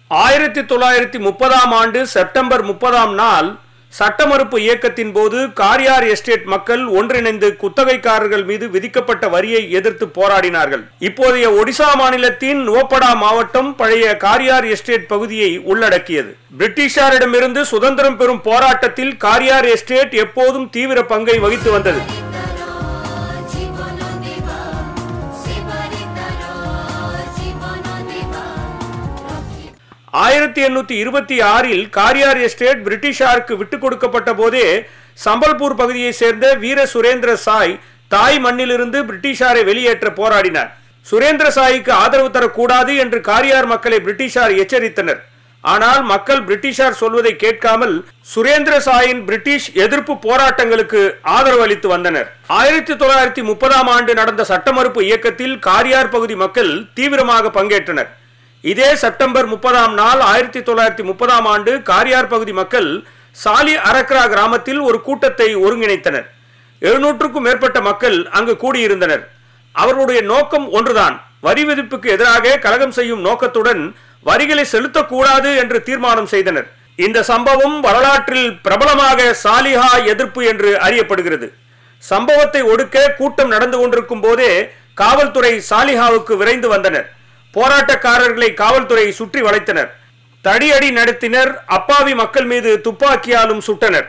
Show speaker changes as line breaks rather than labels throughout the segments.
ஆயிரத்தி தொள்ளாயிரத்தி முப்பதாம் ஆண்டு செப்டம்பர் முப்பதாம் நாள் சட்டமறுப்பு இயக்கத்தின் போது காரியார் எஸ்டேட் மக்கள் ஒன்றிணைந்து குத்தகைக்காரர்கள் மீது விதிக்கப்பட்ட வரியை எதிர்த்து போராடினார்கள் இப்போதைய ஒடிசா மாநிலத்தின் நோப்படா மாவட்டம் பழைய காரியார் எஸ்டேட் பகுதியை உள்ளடக்கியது பிரிட்டிஷாரிடமிருந்து சுதந்திரம் பெறும் போராட்டத்தில் காரியார் எஸ்டேட் எப்போதும் தீவிர பங்கை வகித்து வந்தது
ଜୀବନ ଦେବା ସେବାରେ ତାର ଜୀବନ ଦେବା ରଖି
ஆயிரத்தி எண்ணூத்தி இருபத்தி ஆறில் காரியார் எஸ்டேட் பிரிட்டிஷாருக்கு விட்டுக் கொடுக்கப்பட்ட போதே சம்பல்பூர் பகுதியை சேர்ந்த வீர சுரேந்திர சாய் தாய் மண்ணிலிருந்து பிரிட்டிஷாரை வெளியேற்ற போராடினார் சுரேந்திர சாய்க்கு ஆதரவு தரக்கூடாது என்று காரியார் மக்களை பிரிட்டிஷார் எச்சரித்தனர் ஆனால் மக்கள் பிரிட்டிஷார் சொல்வதை கேட்காமல் சுரேந்திர சாயின் பிரிட்டிஷ் எதிர்ப்பு போராட்டங்களுக்கு ஆதரவு அளித்து வந்தனர் ஆயிரத்தி தொள்ளாயிரத்தி முப்பதாம் ஆண்டு நடந்த சட்டமறுப்பு இயக்கத்தில் காரியார் பகுதி மக்கள் தீவிரமாக பங்கேற்றனர் இதே செப்டம்பர் முப்பதாம் நாள் ஆயிரத்தி தொள்ளாயிரத்தி முப்பதாம் ஆண்டு காரியார் பகுதி மக்கள் சாலி அரக்ரா கிராமத்தில் ஒரு கூட்டத்தை ஒருங்கிணைத்தனர் எழுநூற்றுக்கும் மேற்பட்ட மக்கள் அங்கு கூடியிருந்தனர் அவர்களுடைய நோக்கம் ஒன்றுதான் வரி விதிப்புக்கு எதிராக கலகம் செய்யும் நோக்கத்துடன் வரிகளை செலுத்தக்கூடாது என்று தீர்மானம் செய்தனர் இந்த சம்பவம் வரலாற்றில் பிரபலமாக சாலிஹா எதிர்ப்பு என்று அறியப்படுகிறது சம்பவத்தை ஒடுக்க கூட்டம் நடந்து கொண்டிருக்கும் போதே காவல்துறை சாலிஹாவுக்கு விரைந்து வந்தனர் போராட்டக்காரர்களை காவல்துறை சுற்றி வளைத்தனர் தடியடி நடத்தினர் அப்பாவி மக்கள் மீது துப்பாக்கியாலும் சுட்டனர்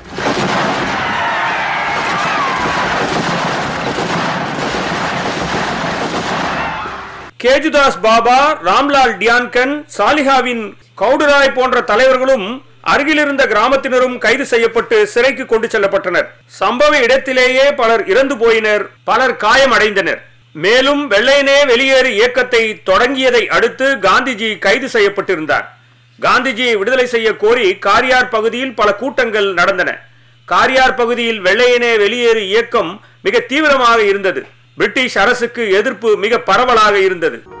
கேஜுதாஸ் பாபா ராம்லால் டியான்கன் சாலிஹாவின் கவுடுராய் போன்ற தலைவர்களும் அருகிலிருந்த கிராமத்தினரும் கைது செய்யப்பட்டு சிறைக்கு கொண்டு செல்லப்பட்டனர் சம்பவ இடத்திலேயே பலர் இறந்து போயினர் பலர் காயமடைந்தனர் மேலும் வெள்ளையனே வெளியேறு இயக்கத்தை தொடங்கியதை அடுத்து காந்திஜி கைது செய்யப்பட்டிருந்தார் காந்திஜியை விடுதலை செய்ய கோரி காரியார் பகுதியில் பல கூட்டங்கள் நடந்தன காரியார் பகுதியில் வெள்ளையனே வெளியேறு இயக்கம் மிக தீவிரமாக இருந்தது பிரிட்டிஷ் அரசுக்கு எதிர்ப்பு மிக பரவலாக இருந்தது